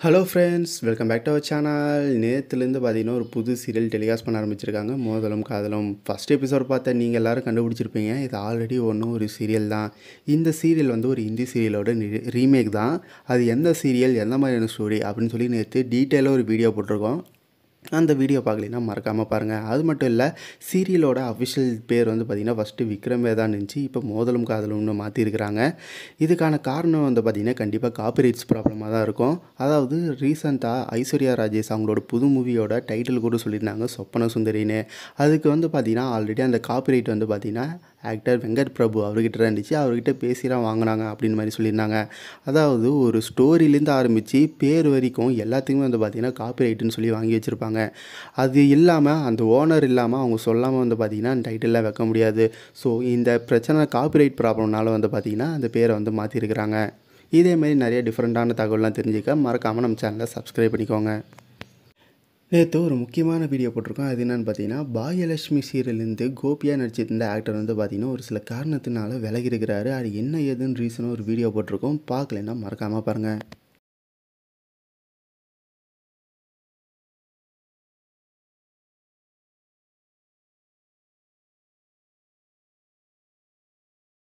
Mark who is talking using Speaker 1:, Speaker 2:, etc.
Speaker 1: hello friends welcome back to our channel நேற்றுலேருந்து பார்த்தீங்கன்னா ஒரு புது சீரியல் டெலிகாஸ்ட் பண்ண ஆரம்பிச்சிருக்காங்க மோதலும் காதலும் ஃபஸ்ட் எபிசோட் பார்த்த நீங்கள் எல்லோரும் கண்டுபிடிச்சிருப்பீங்க இது ஆல்ரெடி ஒன்றும் ஒரு சீரியல் தான் இந்த சீரியல் வந்து ஒரு ஹிந்தி சீரியலோட ரீமேக் தான் அது எந்த சீரியல் எந்த மாதிரியான ஸ்டோரி அப்படின்னு சொல்லி நேற்று டீட்டெயிலாக ஒரு வீடியோ போட்டிருக்கோம் அந்த வீடியோ பார்க்கலைன்னா மறக்காமல் பாருங்கள் அது மட்டும் இல்லை சீரியலோட அஃபிஷியல் பேர் வந்து பார்த்திங்கன்னா ஃபஸ்ட்டு விக்ரம் வேதான் இருந்துச்சு இப்போ மோதலும் காதலும்னு மாற்றிருக்கிறாங்க இதுக்கான காரணம் வந்து பார்த்திங்கன்னா கண்டிப்பாக காப்பிரைட்ஸ் ப்ராப்ளமாக தான் இருக்கும் அதாவது ரீசெண்டாக ஐஸ்வர்யா ராஜேஷ் அவங்களோட புது மூவியோட டைட்டில் கூட சொல்லியிருந்தாங்க சொப்பன சுந்தரின்னு அதுக்கு வந்து பார்த்திங்கன்னா ஆல்ரெடி அந்த காப்பிரைட் வந்து பார்த்திங்கன்னா ஆக்டர் வெங்கட் பிரபு அவர்கிட்ட தான் இருந்துச்சு அவர்கிட்ட பேசி தான் வாங்கினாங்க அப்படின்னு மாதிரி சொல்லியிருந்தாங்க அதாவது ஒரு ஸ்டோரியிலேருந்து ஆரம்பித்து பேர் வரைக்கும் எல்லாத்துக்குமே வந்து பார்த்திங்கன்னா காப்பிரைட்டுன்னு சொல்லி வாங்கி வச்சுருப்பாங்க அது இல்லாமல் அந்த ஓனர் இல்லாமல் அவங்க சொல்லாமல் வந்து பார்த்திங்கன்னா அந்த டைட்டிலில் வைக்க முடியாது ஸோ இந்த பிரச்சனை காப்பிரைட் ப்ராப்ளம்னால வந்து பார்த்திங்கன்னா அந்த பேரை வந்து மாற்றிருக்கிறாங்க இதேமாரி நிறைய டிஃப்ரெண்ட்டான தகவல்லாம் தெரிஞ்சுக்க மறக்காமல் நம்ம சேனலை சப்ஸ்கிரைப் பண்ணிக்கோங்க நேற்று ஒரு முக்கியமான வீடியோ போட்டிருக்கோம் அது என்னென்னு பார்த்தீங்கன்னா பாகியலட்சுமி சீரியல்லேருந்து கோபியாக நடிச்சிருந்த ஆக்டர் வந்து பார்த்திங்கன்னா ஒரு சில காரணத்தினால விலகி இருக்கிறாரு அது என்ன ஏதுன்னு ரீசனாக ஒரு வீடியோ போட்டிருக்கோம் பார்க்கலன்னா மறக்காமல் பாருங்கள்